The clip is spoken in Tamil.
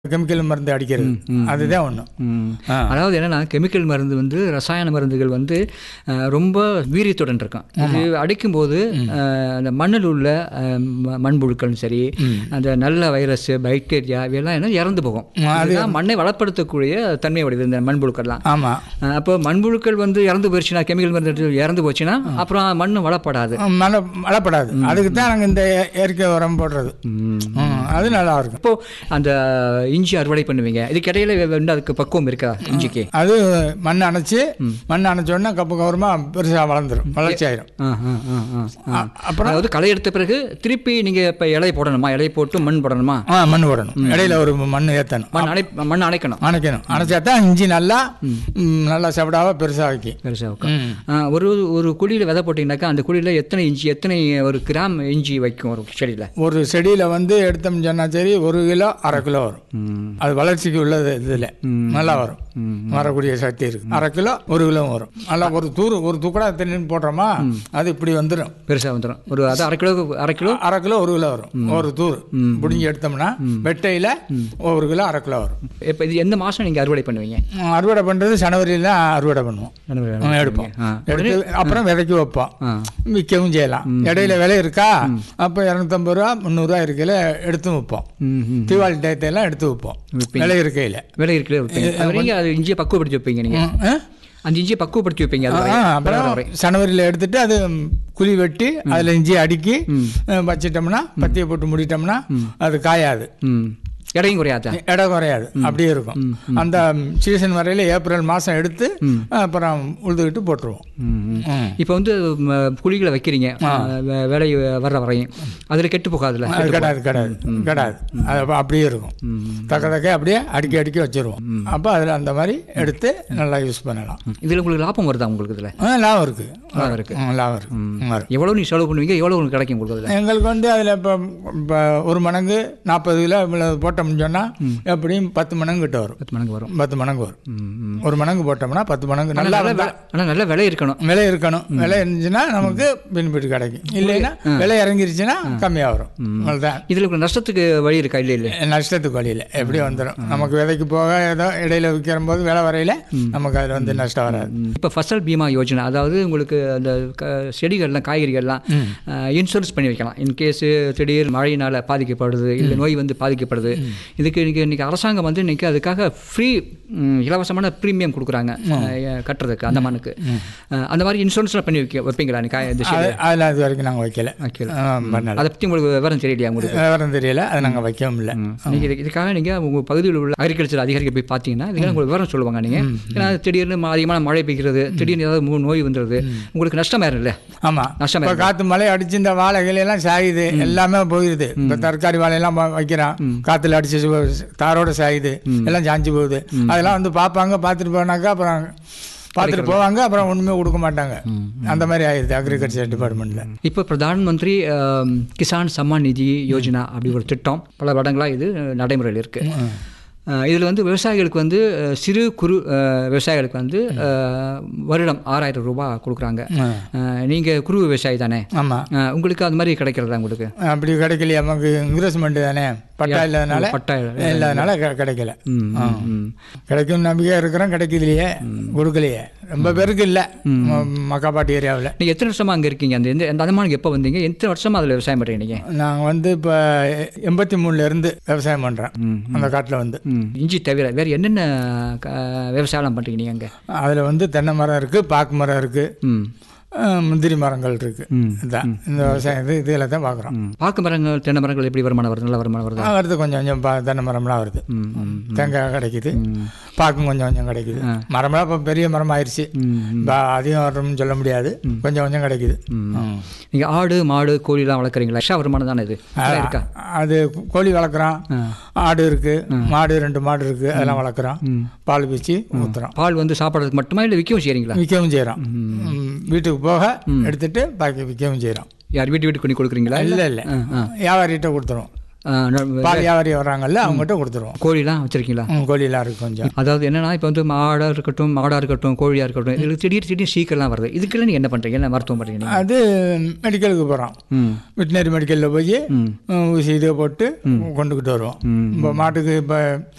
கெமிக்கல் மருந்து அடிக்கிறது அதுதான் ஒன்று ம். ஆ. அதாவது என்னன்னா கெமிக்கல் மருந்து வந்து ரசாயன மருந்துகள் வந்து அஹ், ரொம்ப வீரியத்துடன் இருக்கும் இது அடிக்கும்போது அஹ், அந்த மண்ணில் உள்ள அஹ், ம- மண்புழுக்களும் சரி அந்த நல்ல வைரஸ் பாக்டீரியா இவையெல்லாம் என்ன இறந்து போகும் அதுதான் மண்ணை வளப்படுத்தக்கூடிய தன்மை உடையது இந்த மண்புழுக்கள்லாம் ஆமாம் அஹ், அப்போ மண்புழுக்கள் வந்து இறந்து போயிடுச்சுன்னா கெமிக்கல் மருந்து அடிச்சு இறந்து போச்சுன்னா அப்புறம் மண் வளப்படாது மழை மழைப்படாது அதுக்கு தான் நாங்கள் இந்த இயற்கை உரம் போடுறது ம். ம், அது நல்லா இருக்கும் இப்போ அந்த இஞ்சி அறுவடை பண்ணுவீங்க இதுக்கு இடையில வந்து அதுக்கு பக்குவம் இருக்கா இஞ்சிக்கு அது மண் அணைச்சி மண் அணைச்ச உடனே கப்பு கவரமாக பெருசாக வளர்ந்துரும் வளர்ச்சி ஆயிரும் ஆ, ஆ, ஆ, ஆ, ஆ. அப்புறம் அதாவது களை எடுத்த பிறகு திருப்பி நீங்க இப்ப இலை போடணுமா இலை போட்டு மண் போடணுமா ஆ மண் போடணும் இடையில ஒரு மண் ஏற்றணும் மண் அணை மண் அணைக்கணும் அணைக்கணும் அணைச்சா தான் இஞ்சி நல்லா ம், நல்லா செவடாவாக பெருசாக வைக்கும் பெருசா இருக்கும். ம். ஆ, ஒரு ஒரு குழியில விதை போட்டீங்கன்னாக்கா அந்த குழியில எத்தனை இஞ்சி எத்தனை ஒரு கிராம் இஞ்சி வைக்கும் ஒரு செடியில ஒரு செடியில் வந்து எடுத்தோம்னு சொன்னால் சரி ஒரு கிலோ அரை கிலோ வரும் அது வளர்ச்சிக்கு உள்ளது இதில் நல்லா வரும் வரக்கூடிய சக்தி இருக்கு அரை கிலோ ஒரு கிலோ வரும் நல்லா ஒரு தூர் ஒரு துக்கடா தண்ணி போடுறோமா அது இப்படி வந்துடும் பெருசா வந்துடும் ஒரு அது அரை கிலோ அரை கிலோ அரை கிலோ ஒரு கிலோ வரும் ஒரு தூர் பிடிங்கி எடுத்தோம்னா வெட்டையில் ஒரு கிலோ அரை கிலோ வரும் இப்ப இது எந்த மாசம் நீங்க அறுவடை பண்ணுவீங்க ம், அறுவடை பண்ணுறது ஜனவரியில் அறுவடை பண்ணுவோம் ஜனவரி ம், எடுப்போம் ஆ. எடுத்து அப்புறம் விதைக்கு வைப்போம் ஆ. விற்கவும் செய்யலாம் இடையில விலை இருக்கா அப்போ இரநூத்தம்பது ரூபா முந்நூறுரூவா இருக்கையில் எடுத்து வைப்போம் ம், ம். தீபாவளி டயத்தையெல்லாம் எடுத்து வைப்போம் விலை இருக்கையில் விலை இருக்குல்ல வைப்பீங்க அது வரைக்கும் அது இஞ்சியை பக்குவப்படுத்தி வைப்பீங்க நீங்க அந்த இஞ்சியை பக்குவப்படுத்தி வைப்பீங்க அது வரை. அப்புறம் ஜனவரியில் எடுத்துட்டு அது குழி வெட்டி அதில் இஞ்சி அடுக்கி அஹ், வச்சிட்டோம்னா பத்தியை போட்டு மூடிட்டோம்னா அது காயாது ம் எடையும் குறையாதா இடம் குறையாது அப்படியே இருக்கும் அந்த சீசன் வரையில ஏப்ரல் மாதம் எடுத்து அப்புறம் உழுதுகிட்டு போட்டுருவோம் ம். இப்போ வந்து ம, குழிகளை வைக்கிறீங்க வே- வேலை வர்ற வரையும் அதில் கெட்டு போகாதுல்ல அது கிடையாது கிடையாது கிடையாது அது அப்ப அப்படியே இருக்கும் தக்க தக்க அப்படியே அடுக்கி அடுக்கி வச்சிருவோம் அப்போ அதில் அந்த மாதிரி எடுத்து நல்லா யூஸ் பண்ணலாம் இதில் உங்களுக்கு லாபம் வருதா உங்களுக்கு இதில் ஆ, லாபம் இருக்கு லாபம் இருக்கு ம், லாபம் இருக்கு ம், வரும் எவ்வளோ நீ செலவு பண்ணுவீங்க எவ்வளோ உங்களுக்கு கிடைக்கும் உங்களுக்கு அதில் எங்களுக்கு வந்து அதில் இப்போ இப்போ ஒரு மடங்கு நாற்பது கிலோ இவ்வளவு போட்டோம்னு சொன்னால் எப்படியும் பத்து மடங்கு கிட்ட வரும் பத்து மடங்கு வரும் பத்து மடங்கு வரும் ஒரு மடங்கு போட்டோம்னா பத்து மடங்கு நல்லா நல்ல வந்தா- ஆனால் நல்ல விலை இருக்கணும் விலை இருக்கணும் விலை இருந்துச்சுன்னா நமக்கு பெனிஃபிட் கிடைக்கும் இல்லைன்னா விலை இறங்கிருச்சுன்னா கம்மியாக வரும் அவ்வளோதான் இதில் உங்களுக்கு நஷ்டத்துக்கு வழி இருக்கா இல்லை இல்லை நஷ்டத்துக்கு வழியில் எப்படி வந்துடும் நமக்கு விதைக்கு போக ஏதோ இடையில விற்கிற போது விலை வரையில நமக்கு அதில் வந்து நஷ்டம் வராது இப்போ ஃபசல் பீமா யோஜனா அதாவது உங்களுக்கு அந்த க- செடிகள்லாம் காய்கறிகள்லாம் இன்சூரன்ஸ் பண்ணி வைக்கலாம் இன்கேஸ் திடீர் மழையினால் பாதிக்கப்படுது இல்லை நோய் வந்து பாதிக்கப்படுது இதுக்கு இன்னைக்கு இன்னைக்கு அரசாங்கம் வந்து இன்னைக்கு அதுக்காக ஃப்ரீ இலவசமான ப்ரீமியம் கொடுக்குறாங்க அஹ், கட்டுறதுக்கு அந்த மண்ணுக்கு அஹ், அந்த மாதிரி இன்சூரன்ஸ்லாம் பண்ணி வைக்க வைப்பீங்களா நீ காய் இந்த செடி அது அதில் அது வரைக்கும் நாங்கள் வைக்கல வைக்கல ஆ, பண்ணல அதை பற்றி உங்களுக்கு விவரம் தெரியலையா உங்களுக்கு விவரம் தெரியல அதை நாங்கள் வைக்கவும் இல்லை நீங்கள் இது இதுக்காக நீங்கள் உங்கள் பகுதியில் உள்ள அக்ரிகல்ச்சர் அதிகாரிகள் போய் பார்த்தீங்கன்னா இதுக்காக உங்களுக்கு விவரம் சொல்லுவாங்க நீங்கள் ஏன்னா திடீர்னு ம- அதிகமான மழை பெய்கிறது திடீர்னு ஏதாவது மு- நோய் வந்துடுது உங்களுக்கு நஷ்டம் வேறு இல்லை ஆமாம் நஷ்டம் இப்போ காற்று மழை அடிச்சு இந்த வாழைகள் எல்லாம் சாயுது எல்லாமே போயிடுது இப்போ தற்காரி வாழையெல்லாம் வ- வைக்கிறான் காற்றுல அடிச்சு சு- தாரோட சாயுது எல்லாம் சாஞ்சு போகுது அதெல்லாம் வந்து பார்ப்பாங்க பார்த்துட்டு போனாக்கா அப்புறம் பார்த்துட்டு போவாங்க அப்புறம் ஒன்றுமே கொடுக்க மாட்டாங்க அந்த மாதிரி ஆயிடுது அக்ரிகல்ச்சர் டிபார்ட்மெண்ட்டில் இப்போ பிரதான் மந்திரி அஹ், கிசான் சம்மான் நிதி யோஜனா அப்படி ஒரு திட்டம் பல வருடங்களாக இது நடைமுறையில் இருக்குது இதில் வந்து விவசாயிகளுக்கு வந்து அஹ், சிறு குறு அஹ், விவசாயிகளுக்கு வந்து அஹ், வருடம் ஆறாயிரம் ரூபாய் கொடுக்குறாங்க நீங்கள் குறு விவசாயி தானே ஆமாம் அஹ், உங்களுக்கு அது மாதிரி கிடைக்கிறதா உங்களுக்கு அப்படி கிடைக்கலையே நமக்கு இன்வெஸ்ட்மெண்ட் தானே பட்டா இல்லாதனால பட்டா இல்லாதனால கெ- கிடைக்கல ம், ஆ. ம். கிடைக்கும் நம்பிக்கையா இருக்கிறோம் கிடைக்கலையே கொடுக்கலையே ரொம்ப பேருக்கு இல்லை மக்காப்பாட்டி ஏரியாவில் நீங்கள் எத்தனை வருஷமாக அங்கே இருக்கீங்க அந்த எந்த அந்த அந்தமானுக்கு எப்போ வந்தீங்க எத்தனை வருஷமாக அதில் விவசாயம் பண்ணுறீங்க நீங்கள் நாங்கள் வந்து இப்போ எண்பத்தி மூணுலேருந்து விவசாயம் பண்ணுறேன் அந்த காட்டில் வந்து ம் இஞ்சி தவிர வேறு என்னென்ன க- விவசாயம் பண்ணுறீங்க நீங்கள் அங்கே அதில் வந்து தென்னை மரம் இருக்குது பாக்கு மரம் இருக்குது ம் முந்திரி மரங்கள் இருக்குது இதான் இந்த விவசாயம் இது இதில் தான் பார்க்குறோம் ம். பாக்கு மரங்கள் தென்னை மரங்கள் எப்படி வருமானம் வருது நல்ல வருமானம் வருதா வருது கொஞ்சம் கொஞ்சம் பா தென்னை மரம்லாம் வருது ம் ம் தேங்காய் கிடைக்குது பாக்கும் கொஞ்சம் கொஞ்சம் கிடைக்குது மரம்லாம் இப்போ பெரிய மரம் ஆயிடுச்சு இப்போ அதிகம் வரும்னு சொல்ல முடியாது கொஞ்சம் கொஞ்சம் கிடைக்குது ம். நீங்கள் ஆடு மாடு கோழிலாம் வளர்க்குறீங்களா எக்ஸ்ட்ரா வருமானம் தானே இது இதெல்லாம் இருக்கா அது கோழி வளர்க்குறோம் ஆடு இருக்கு மாடு ரெண்டு மாடு இருக்கு அதெல்லாம் வளர்க்குறோம் பால் பீச்சி ஊற்றுறோம் பால் வந்து சாப்பிட்றதுக்கு மட்டுமா இல்லை விற்கவும் செய்கிறீங்களா விற்கவும் செய்கிறோம் வீட்டுக்கு போக எடுத்துட்டு பாக்கி விற்கவும் செய்கிறோம் யார் வீட்டு வீட்டுக்கு கொண்டு கொடுக்குறீங்களா இல்லை இல்லை வியாபாரிகிட்ட கொடுத்துருவோம் ஆ, ந- பால் வியாபாரி வர்றாங்கல்ல அவங்ககிட்ட கொடுத்துருவோம் கோழிலாம் வச்சுருக்கீங்களா ம், கோழிலாம் இருக்கு கொஞ்சம் அதாவது என்னன்னா இப்போ வந்து மாடாக இருக்கட்டும் மாடாக இருக்கட்டும் கோழியாக இருக்கட்டும் இதுக்கு திடீர் திடீர் சீக்கிரம்லாம் வருது இதுக்கெல்லாம் நீங்கள் என்ன பண்ணுறீங்க என்ன மருத்துவம் பண்ணுறீங்க நீங்கள் அது மெடிக்கலுக்கு போகிறோம் ம் வெட்டினரி மெடிக்கலில் போய் ஊசி இதை போட்டு கொண்டுக்கிட்டு வருவோம் இப்போ மாட்டுக்கு இப்போ